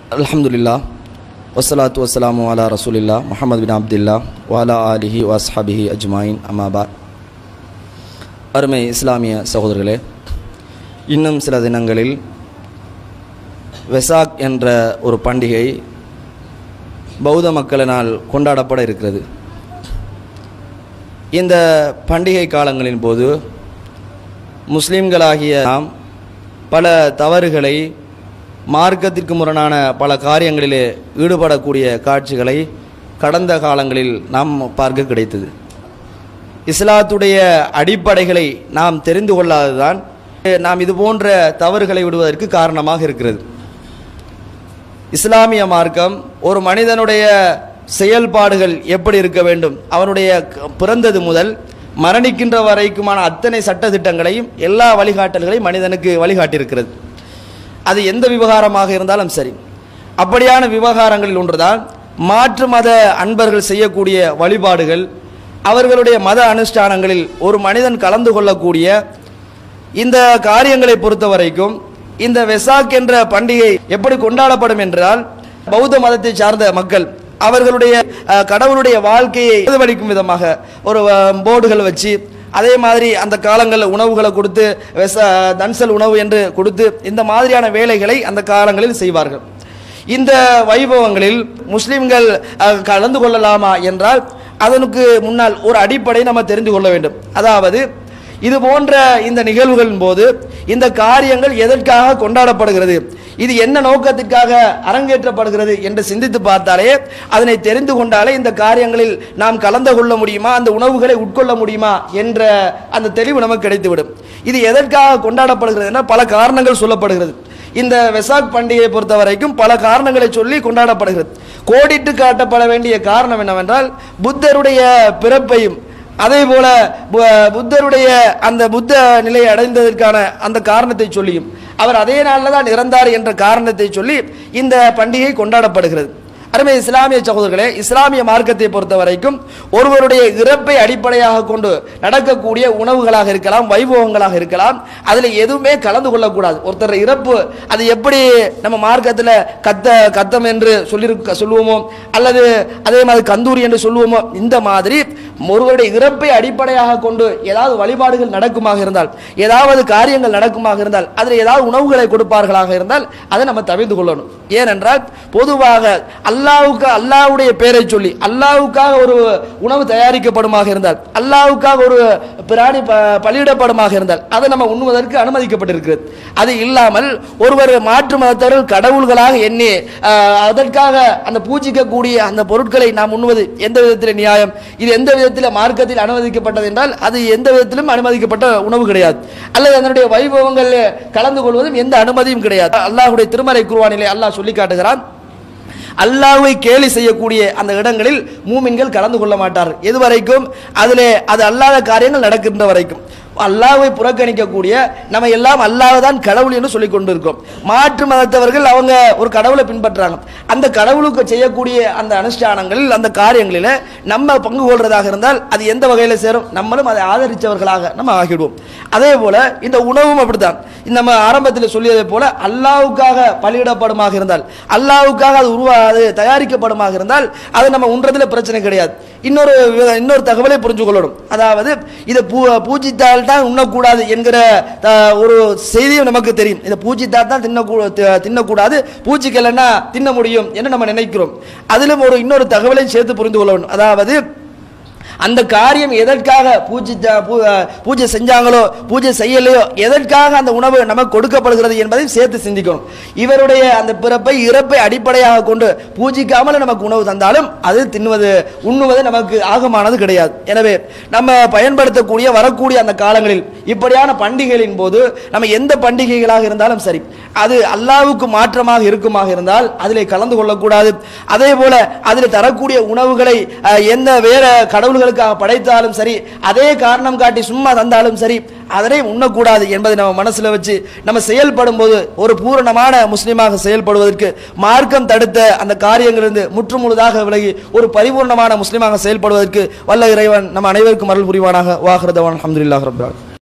அல்ஹம்துலில்லா வஸ்ஸலாத்து வஸ்ஸலாமு அலா ரசூலில்லா முஹம்மது பின் அப்துல்லா வாலா ஆலிஹி வஸ்ஹபிஹி அஜ்மாயின் அம்மாபாத் அருமை இஸ்லாமிய சகோதரர்களே இன்னும் சில தினங்களில் வெசாக் என்ற ஒரு பண்டிகை பௌத்த மக்களினால் கொண்டாடப்பட இருக்கிறது இந்த பண்டிகை காலங்களின் போது முஸ்லிம்களாகிய நாம் பல தவறுகளை மார்க்கத்திற்கு முரணான பல காரியங்களிலே ஈடுபடக்கூடிய காட்சிகளை கடந்த காலங்களில் நாம் பார்க்க கிடைத்தது இஸ்லாத்துடைய அடிப்படைகளை நாம் தெரிந்து கொள்ளாததுதான் நாம் இது போன்ற தவறுகளை விடுவதற்கு காரணமாக இருக்கிறது இஸ்லாமிய மார்க்கம் ஒரு மனிதனுடைய செயல்பாடுகள் எப்படி இருக்க வேண்டும் அவனுடைய க- பிறந்தது முதல் மரணிக்கின்ற வரைக்குமான அத்தனை சட்ட திட்டங்களையும் எல்லா வழிகாட்டல்களையும் மனிதனுக்கு வழிகாட்டியிருக்கிறது அது எந்த விவகாரமாக இருந்தாலும் சரி அப்படியான விவகாரங்களில் ஒன்றுதான் மாற்று மத அன்பர்கள் செய்யக்கூடிய வழிபாடுகள் அவர்களுடைய மத அனுஷ்டானங்களில் ஒரு மனிதன் கலந்து கொள்ளக்கூடிய இந்த காரியங்களை பொறுத்த வரைக்கும் இந்த வெசாக் என்ற பண்டிகை எப்படி கொண்டாடப்படும் என்றால் பௌத்த மதத்தை சார்ந்த மக்கள் அவர்களுடைய அஹ், கடவுளுடைய வாழ்க்கையை பிரதிபலிக்கும் விதமாக ஒரு அஹ், போர்டுகள் வச்சு அதே மாதிரி அந்த காலங்களில் உணவுகளை கொடுத்து வெச தன்சல் உணவு என்று கொடுத்து இந்த மாதிரியான வேலைகளை அந்த காலங்களில் செய்வார்கள் இந்த வைபவங்களில் முஸ்லிம்கள் அஹ், கலந்து கொள்ளலாமா என்றால் அதனுக்கு முன்னால் ஒரு அடிப்படை நம்ம தெரிந்து கொள்ள வேண்டும் அதாவது இது போன்ற இந்த நிகழ்வுகளின் போது இந்த காரியங்கள் எதற்காக கொண்டாடப்படுகிறது இது என்ன நோக்கத்திற்காக அரங்கேற்றப்படுகிறது என்று சிந்தித்து பார்த்தாலே அதனை தெரிந்து கொண்டாலே இந்த காரியங்களில் நாம் கலந்து கொள்ள முடியுமா அந்த உணவுகளை உட்கொள்ள முடியுமா என்ற அந்த தெளிவு நமக்கு கிடைத்துவிடும் இது எதற்காக கொண்டாடப்படுகிறது என பல காரணங்கள் சொல்லப்படுகிறது இந்த வெசாக் பண்டிகையை பொறுத்த வரைக்கும் பல காரணங்களை சொல்லி கொண்டாடப்படுகிறது கோடிட்டு காட்டப்பட வேண்டிய காரணம் என்னவென்றால் புத்தருடைய பிறப்பையும் அதே போல பு- புத்தருடைய அந்த புத்த நிலையை அடைந்ததற்கான அந்த காரணத்தை சொல்லியும் அவர் அதே நாளில் தான் இறந்தார் என்ற காரணத்தை சொல்லி இந்த பண்டிகை கொண்டாடப்படுகிறது அருமை இஸ்லாமிய சகோதரர்களே இஸ்லாமிய மார்க்கத்தை பொறுத்த வரைக்கும் ஒருவருடைய இறப்பை அடிப்படையாக கொண்டு நடக்கக்கூடிய உணவுகளாக இருக்கலாம் வைபவங்களாக இருக்கலாம் அதில் எதுவுமே கலந்து கொள்ளக்கூடாது ஒருத்தர் இறப்பு அது எப்படி நம்ம மார்க்கத்தில் கத்த கத்தம் என்று சொல்லி சொல்லுவோமோ அல்லது அதே மாதிரி கந்தூரி என்று சொல்லுவோமோ இந்த மாதிரி ஒருவருடைய இறப்பை அடிப்படையாக கொண்டு ஏதாவது வழிபாடுகள் நடக்குமாக இருந்தால் ஏதாவது காரியங்கள் நடக்குமாக இருந்தால் அதில் ஏதாவது உணவுகளை கொடுப்பார்களாக இருந்தால் அதை நம்ம தவிர்த்து கொள்ளணும் ஏனென்றால் பொதுவாக அல்லாவுக்கு அல்லாவுடைய பெயரை சொல்லி அல்லாவுக்காக ஒரு உணவு தயாரிக்கப்படுமாக இருந்தால் அல்லாவுக்காக ஒரு பிராணி ப- பலியிடப்படுமாக இருந்தால் அதை நம்ம உண்ணுவதற்கு அனுமதிக்கப்பட்டிருக்கிறது அது இல்லாமல் ஒருவர் மாற்று மதத்தவர்கள் கடவுள்களாக எண்ணி ஆஹ், அதற்காக அந்த பூஜிக்கக்கூடிய அந்த பொருட்களை நாம் உண்ணுவது எந்த விதத்தில் நியாயம் இது எந்த விதத்தில் மார்க்கத்தில் அனுமதிக்கப்பட்டது என்றால் அது எந்த விதத்திலும் அனுமதிக்கப்பட்ட உணவு கிடையாது அல்லது அதனுடைய வைபவங்கள் கலந்து கொள்வதும் எந்த அனுமதியும் கிடையாது அல்லாஹ்வுடைய திருமலை குருவானிலே அல்லாஹ் சொல்லி காட்டுகிறான் அல்லாஹ்வை கேலி செய்யக்கூடிய அந்த இடங்களில் மூமின்கள் கலந்து கொள்ள மாட்டார்கள் எது வரைக்கும் அதிலே அது அல்லாத காரியங்கள் நடக்கின்ற வரைக்கும் அல்லாஹ்வை புறக்கணிக்கக்கூடிய நம்ம எல்லாம் அல்லாஹ் தான் கடவுள் என்று சொல்லிக் கொண்டிருக்கோம் மாற்று மதத்தவர்கள் அவங்க ஒரு கடவுளை பின்பற்றுறாங்க அந்த கடவுளுக்கு செய்யக்கூடிய அந்த அனுஷ்டானங்களில் அந்த காரியங்களில் நம்ம பங்கு கொள்றதாக இருந்தால் அது எந்த வகையில் சேரும் நம்மளும் அதை ஆதரித்தவர்களாக நம்ம ஆகிடுவோம் அதே போல இந்த உணவும் அப்படித்தான் இந்த நம்ம ஆரம்பத்தில் சொல்லியதை போல அல்லாவுக்காக பலியிடப்படுமாக இருந்தால் அல்லாவுக்காக அது உருவா அது தயாரிக்கப்படுமாக இருந்தால் அது நம்ம உண்றதுல பிரச்சனை கிடையாது இன்னொரு வி- இன்னொரு தகவலை புரிஞ்சு கொள்ளணும் அதாவது இதை பூ பூஜித்தால் தான் உண்ணக்கூடாது என்கிற அஹ், ஒரு செய்தியும் நமக்கு தெரியும் இதை பூஜித்தால் தான் தின்னக்கூ தி- தின்னக்கூடாது பூஜிக்கலைன்னா தின்ன முடியும் என்று நம்ம நினைக்கிறோம் அதிலும் ஒரு இன்னொரு தகவலை சேர்த்து புரிந்து கொள்ளணும் அதாவது அந்த காரியம் எதற்காக பூஜை பூஜை செஞ்சாங்களோ பூஜை செய்யலையோ எதற்காக அந்த உணவு நமக்கு கொடுக்கப்படுகிறது என்பதை சேர்த்து சிந்திக்கணும் இவருடைய அந்த பிறப்பை இறப்பை அடிப்படையாக கொண்டு பூஜிக்காமல் நமக்கு உணவு தந்தாலும் அது தின்னுவது உண்ணுவது நமக்கு ஆகமானது கிடையாது எனவே நம்ம பயன்படுத்தக்கூடிய வரக்கூடிய அந்த காலங்களில் இப்படியான பண்டிகைகளின் போது நம்ம எந்த பண்டிகைகளாக இருந்தாலும் சரி அது அல்லாவுக்கு மாற்றமாக இருக்குமாக இருந்தால் அதிலே கலந்து கொள்ளக்கூடாது அதே போல அதில் தரக்கூடிய உணவுகளை அஹ், எந்த வேற கடவுள்களுக்காக படைத்தாலும் சரி அதே காரணம் காட்டி சும்மா தந்தாலும் சரி அதனை உண்ணக்கூடாது என்பதை நம்ம மனசுல வச்சு நம்ம செயல்படும் போது ஒரு பூரணமான முஸ்லீமாக செயல்படுவதற்கு மார்க்கம் தடுத்த அந்த காரியங்களிலிருந்து முற்றுமுழுதாக விலகி ஒரு பரிபூர்ணமான முஸ்லீமாக செயல்படுவதற்கு வல்ல இறைவன் நம்ம அனைவருக்கும் அருள் புரிவானாக வாஹ்ரதவான் அஹமதுல்லாஹ் ரபுல்லால்